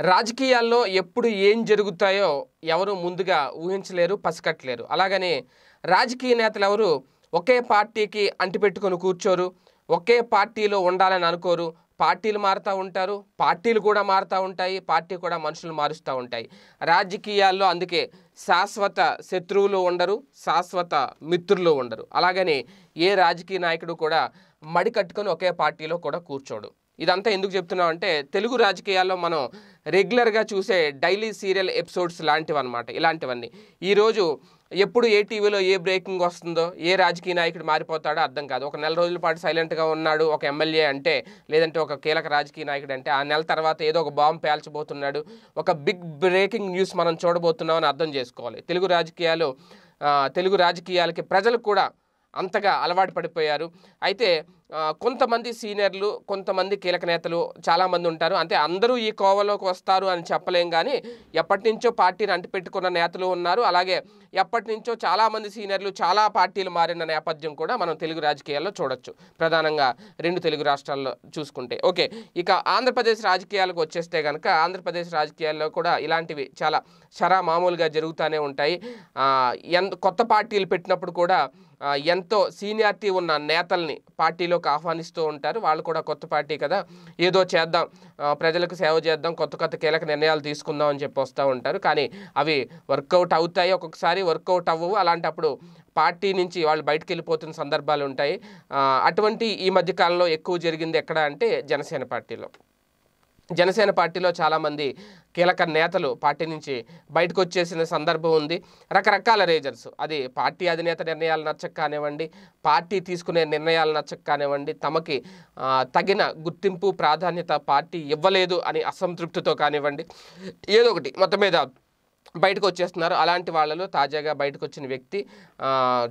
రాజకీయాల్లో ఎప్పుడు ఏం జరుగుతాయో ఎవరు ముందుగా ఊహించలేరు పసికట్టలేరు అలాగని రాజకీయ నేతలు ఎవరు ఒకే పార్టీకి అంటిపెట్టుకొని కూర్చోరు ఒకే పార్టీలో ఉండాలని అనుకోరు పార్టీలు మారుతూ ఉంటారు పార్టీలు కూడా మారుతూ ఉంటాయి పార్టీ కూడా మనుషులు మారుస్తూ ఉంటాయి రాజకీయాల్లో అందుకే శాశ్వత శత్రువులు ఉండరు శాశ్వత మిత్రులు ఉండరు అలాగని ఏ రాజకీయ నాయకుడు కూడా మడి కట్టుకొని ఒకే పార్టీలో కూడా కూర్చోడు ఇదంతా ఎందుకు చెప్తున్నాం అంటే తెలుగు రాజకీయాల్లో మనం రెగ్యులర్గా చూసే డైలీ సీరియల్ ఎపిసోడ్స్ లాంటివి అనమాట ఇలాంటివన్నీ ఈరోజు ఎప్పుడు ఏ టీవీలో ఏ బ్రేకింగ్ వస్తుందో ఏ రాజకీయ నాయకుడు మారిపోతాడో అర్థం కాదు ఒక నెల రోజుల పాటు సైలెంట్గా ఉన్నాడు ఒక ఎమ్మెల్యే అంటే లేదంటే ఒక కీలక రాజకీయ నాయకుడు అంటే ఆ నెల తర్వాత ఏదో ఒక బాంబు పేల్చబోతున్నాడు ఒక బిగ్ బ్రేకింగ్ న్యూస్ మనం చూడబోతున్నాం అని అర్థం చేసుకోవాలి తెలుగు రాజకీయాలు ఆ, తెలుగు రాజకీయాలకి ప్రజలు కూడా అంతగా అలవాటు పడిపోయారు అయితే ఆ, కొంతమంది సీనియర్లు కొంతమంది కీలక నేతలు చాలామంది ఉంటారు అంటే అందరూ ఈ కోవలోకి వస్తారు అని చెప్పలేం కానీ ఎప్పటి నుంచో పార్టీని అంటిపెట్టుకున్న నేతలు ఉన్నారు అలాగే ఎప్పటి నుంచో చాలామంది సీనియర్లు చాలా పార్టీలు మారిన నేపథ్యం కూడా మనం తెలుగు రాజకీయాల్లో చూడొచ్చు ప్రధానంగా రెండు తెలుగు రాష్ట్రాల్లో చూసుకుంటే ఓకే ఇక ఆంధ్రప్రదేశ్ రాజకీయాలకు వచ్చేస్తే కనుక ఆంధ్రప్రదేశ్ రాజకీయాల్లో కూడా ఇలాంటివి చాలా చరా మామూలుగా జరుగుతూనే ఉంటాయి ఆ, ఎన్ కొత్త పార్టీలు పెట్టినప్పుడు కూడా ఆ, ఎంతో సీనియారిటీ ఉన్న నేతల్ని పార్టీలోకి ఆహ్వానిస్తూ ఉంటారు వాళ్ళు కూడా కొత్త పార్టీ కదా ఏదో చేద్దాం ఆ, ప్రజలకు సేవ చేద్దాం కొత్త కొత్త కీలక నిర్ణయాలు తీసుకుందాం అని చెప్పి వస్తూ ఉంటారు కానీ అవి వర్కౌట్ అవుతాయి ఒక్కొక్కసారి వర్కౌట్ అవ్వవు అలాంటప్పుడు పార్టీ నుంచి వాళ్ళు బయటకు వెళ్ళిపోతున్న సందర్భాలు ఉంటాయి ఆ, అటువంటి ఈ మధ్య కాలంలో ఎక్కువ జరిగింది ఎక్కడ అంటే జనసేన పార్టీలో జనసేన పార్టీలో చాలామంది కీలక నేతలు పార్టీ నుంచి బయటకు వచ్చేసిన సందర్భం ఉంది రకరకాల రీజన్స్ అది పార్టీ అధినేత నిర్ణయాలు నచ్చక కానివ్వండి పార్టీ తీసుకునే నిర్ణయాలు నచ్చక కానివ్వండి తమకి ఆ, తగిన గుర్తింపు ప్రాధాన్యత పార్టీ ఇవ్వలేదు అని అసంతృప్తితో కానివ్వండి ఏదో ఒకటి మొత్తం మీద బయటకు వచ్చేస్తున్నారు అలాంటి వాళ్ళలో తాజాగా బయటకు వచ్చిన వ్యక్తి ఆ,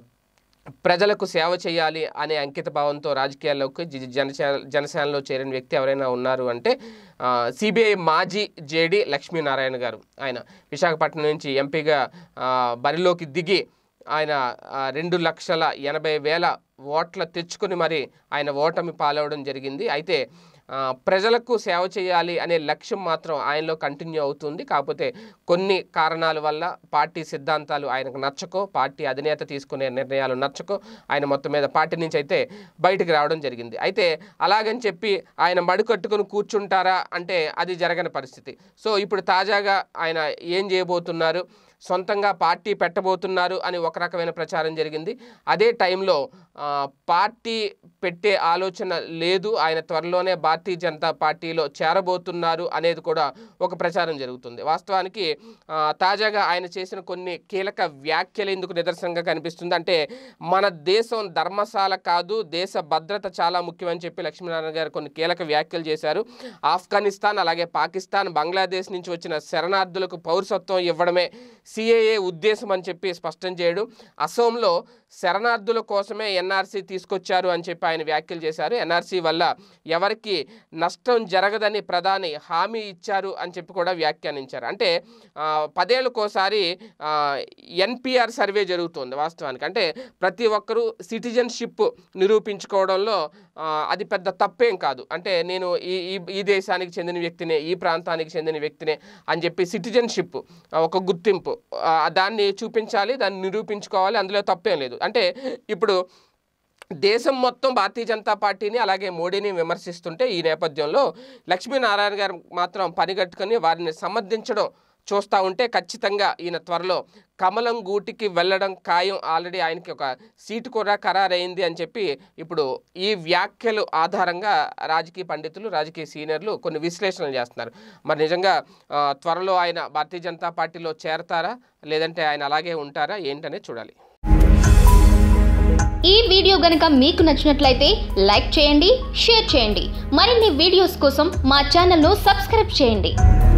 ప్రజలకు సేవ చేయాలి అనే అంకిత భావంతో రాజకీయాల్లోకి జ- జనసేన జనసేనలో చేరిన వ్యక్తి ఎవరైనా ఉన్నారు అంటే సిబిఐ మాజీ జేడి లక్ష్మీనారాయణ గారు ఆయన విశాఖపట్నం నుంచి ఎంపీగా ఆ, బరిలోకి దిగి ఆయన ఆ, రెండు లక్షల ఎనభై వేల ఓట్ల తెచ్చుకుని మరి ఆయన ఓటమి పాలవడం జరిగింది అయితే ఆ, ప్రజలకు సేవ చేయాలి అనే లక్ష్యం మాత్రం ఆయనలో కంటిన్యూ అవుతుంది కాకపోతే కొన్ని కారణాల వల్ల పార్టీ సిద్ధాంతాలు ఆయనకు నచ్చకో పార్టీ అధినేత తీసుకునే నిర్ణయాలు నచ్చకో ఆయన మొత్తం మీద పార్టీ నుంచి అయితే బయటకు రావడం జరిగింది అయితే అలాగని చెప్పి ఆయన మడి కట్టుకుని కూర్చుంటారా అంటే అది జరగని పరిస్థితి సో ఇప్పుడు తాజాగా ఆయన ఏం చేయబోతున్నారు సొంతంగా పార్టీ పెట్టబోతున్నారు అని ఒక రకమైన ప్రచారం జరిగింది అదే టైంలో ఆ, పార్టీ పెట్టే ఆలోచన లేదు ఆయన త్వరలోనే భారతీయ జనతా పార్టీలో చేరబోతున్నారు అనేది కూడా ఒక ప్రచారం జరుగుతుంది వాస్తవానికి ఆ, తాజాగా ఆయన చేసిన కొన్ని కీలక వ్యాఖ్యలు ఇందుకు నిదర్శనంగా కనిపిస్తుంది అంటే మన దేశం ధర్మశాల కాదు దేశ భద్రత చాలా ముఖ్యమని చెప్పి లక్ష్మీనారాయణ గారు కొన్ని కీలక వ్యాఖ్యలు చేశారు ఆఫ్ఘనిస్తాన్ అలాగే పాకిస్తాన్ బంగ్లాదేశ్ నుంచి వచ్చిన శరణార్థులకు పౌరసత్వం ఇవ్వడమే సిఏఏ ఉద్దేశం అని చెప్పి స్పష్టం చేయడం అసోంలో శరణార్థుల కోసమే ఎన్ఆర్సీ తీసుకొచ్చారు అని చెప్పి ఆయన వ్యాఖ్యలు చేశారు ఎన్ఆర్సీ వల్ల ఎవరికి నష్టం జరగదని ప్రధాని హామీ ఇచ్చారు అని చెప్పి కూడా వ్యాఖ్యానించారు అంటే ఆ, పదేళ్ళకోసారి ఎన్పిఆర్ సర్వే జరుగుతుంది వాస్తవానికి అంటే ప్రతి ఒక్కరూ సిటిజన్షిప్ నిరూపించుకోవడంలో ఆ, అది పెద్ద తప్పేం కాదు అంటే నేను ఈ ఈ ఈ దేశానికి చెందిన వ్యక్తినే ఈ ప్రాంతానికి చెందిన వ్యక్తినే అని చెప్పి సిటిజన్షిప్ ఒక గుర్తింపు ఆ, దాన్ని చూపించాలి దాన్ని నిరూపించుకోవాలి అందులో తప్పేం లేదు అంటే ఇప్పుడు దేశం మొత్తం భారతీయ జనతా పార్టీని అలాగే మోడీని విమర్శిస్తుంటే ఈ నేపథ్యంలో లక్ష్మీనారాయణ గారు మాత్రం పనిగట్టుకొని వారిని సమర్థించడం చూస్తూ ఉంటే ఖచ్చితంగా ఈయన త్వరలో కమలం గూటికి వెళ్ళడం ఖాయం ఆల్రెడీ ఆయనకి ఒక సీటు కూడా ఖరారైంది అని చెప్పి ఇప్పుడు ఈ వ్యాఖ్యలు ఆధారంగా రాజకీయ పండితులు రాజకీయ సీనియర్లు కొన్ని విశ్లేషణలు చేస్తున్నారు మరి నిజంగా ఆ, త్వరలో ఆయన భారతీయ జనతా పార్టీలో చేరతారా లేదంటే ఆయన అలాగే ఉంటారా ఏంటనే చూడాలి ఈ వీడియో గనుక మీకు నచ్చినట్లయితే లైక్ చేయండి షేర్ చేయండి మరిన్ని వీడియోస్ కోసం మా ఛానల్ను సబ్స్క్రైబ్ చేయండి